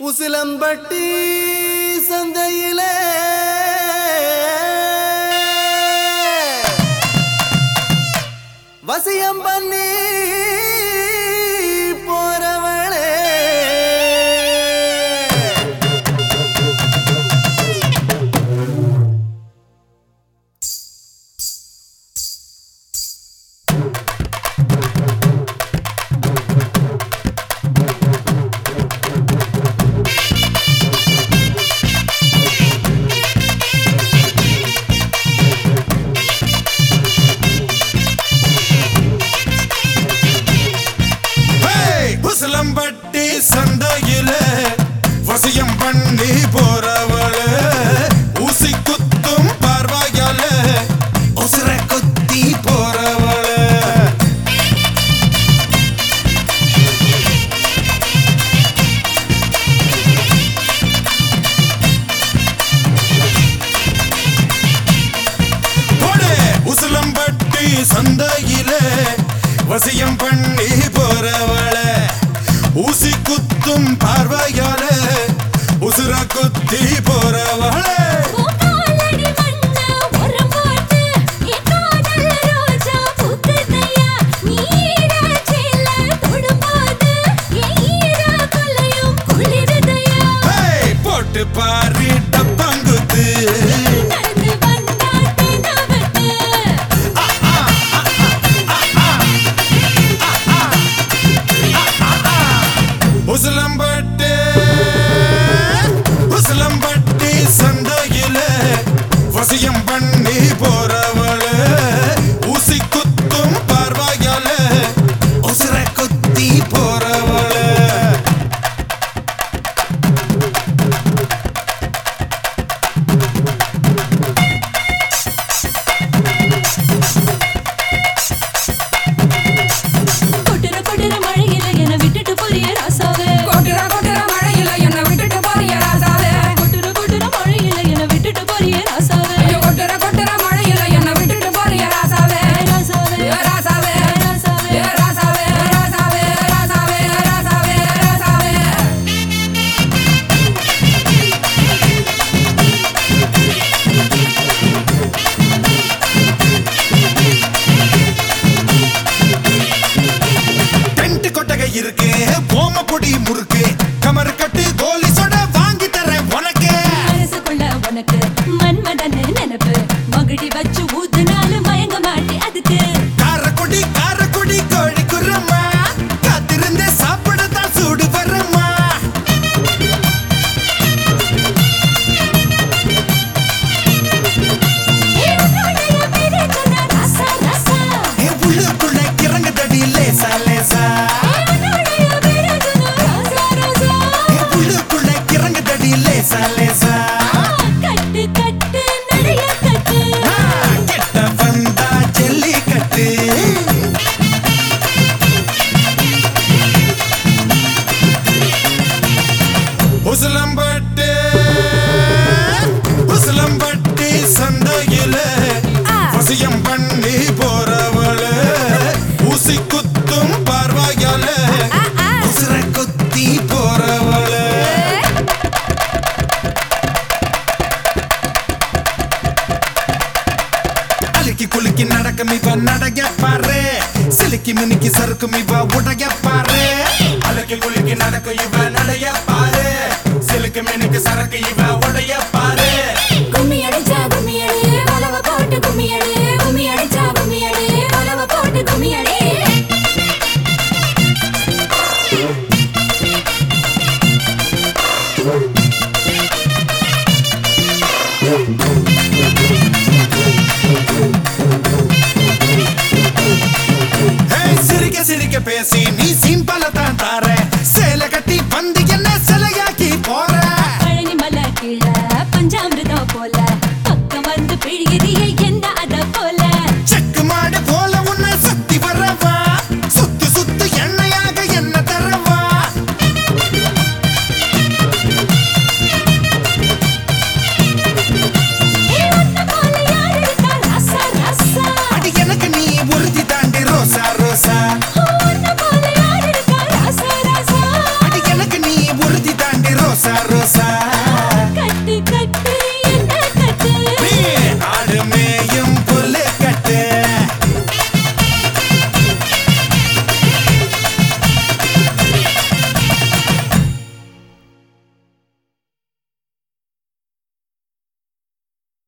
உசிலம்பட்டி சந்தையிலே வசியம் பண்ணி போறவளே ஹேய்! உசிலம்பட்டி சந்தையில வசியம் பண்ணி போறவள ஊசி குத்தும் பார்வையால உசுர குத்தி போறவள போடு! உசிலம்பட்டி சந்தையில வசியம் பண்ணி போறவள ஊசி குத்தும் பார்வையால உசுர குத்தி போறவள பூக்காலடி மண்ண உரம் போட்டு என் காதல் ரோஜா பூக்குதையா நீராச்சில தொடும்போது என் ஈர கொலையும் குளிருதையா ஹேய்! போட்டு பாரு டப்பாங்குத்து நடந்து வந்தா தினவட்டு உசிலம்பட்டு உசிலம்பட்டி சந்தையில வசியம் பண்ணி போறவள ஊசி குத்தும் பார்வையால உசுர குத்தி போறவள கொட்டுற கொட்டுற மழையில என விட்டுட்டு போறிய ராசாவே கொட்டுற கொட்டுற மழையில என்னை விட்டுட்டு போறிய ராசாவே கொட்டுற கொட்டுற மழையில என விட்டுட்டு போறிய ராசாவே ஐயோ, கொட்டுற கொட்டுற மழையில என்னை விட்டுட்டு போறிய ராசாவே ராசாவே ஏ ராசாவே ராசாவே ஏ ராசாவே ராசாவே ராசாவே ராசாவே ராசாவே டென்ட் கொட்டகை இருக்கு ஓம பொடி முறுக்கு கமர் கட்டு கோலி சொட வாங்கி தரேன் உனக்கு மனசுக்குள்ள உனக்கு மன்மதன்னு நினைப்பு மகிழி வச்சு ஊத்துனாலும் மயங்க மாட்டே அதுக்கு காரக்குடி காரக்குடி கோழி குரம்மா காத்திருந்தே சாப்பிடத்தான் சூடு வரம்மா ஏ உன்னுடைய பேரே சொன்ன ராசா ராசா என் உள்ளுக்குள்ள கிறங்கு தடி லேசா லேசா ஏ உன்னுடைய பேரே சொன்ன ராசா ராசா என் உள்ளுக்குள்ள கிறங்கு தடி லேசா லேசா ஆ, கட்டு கட்டு நடைய கட்டு ஆ, கிட்ட வந்தா ஜல்லிக்கட்டு உசிலம்பட்டு உசிலம்பட்டி சந்தையில வசியம் பண்ணி போறவள ஊசி குத்தும் பார்வையால உசுர குத்தி போறவள அழுக்கி குலுக்கி நடக்கும் இவ நடைய பாரு சிலுக்கி மினுக்கி சறுக்கும் இவ உடைய பாரு அழுக்கி குலுக்கி நடக்கும் இவ நடைய பாரு சிலுக்கு மினுக்கு சரக்கு இவ உடைய பாரு கும்மி அடிச்சா கும்மி அடி வலவ போட்டு கும்மி அடி கும்மி அடிச்சா கும்மி அடி வலவ போட்டு கும்மி அடி ஏய், சிரிக்க சிரிக்க பேசி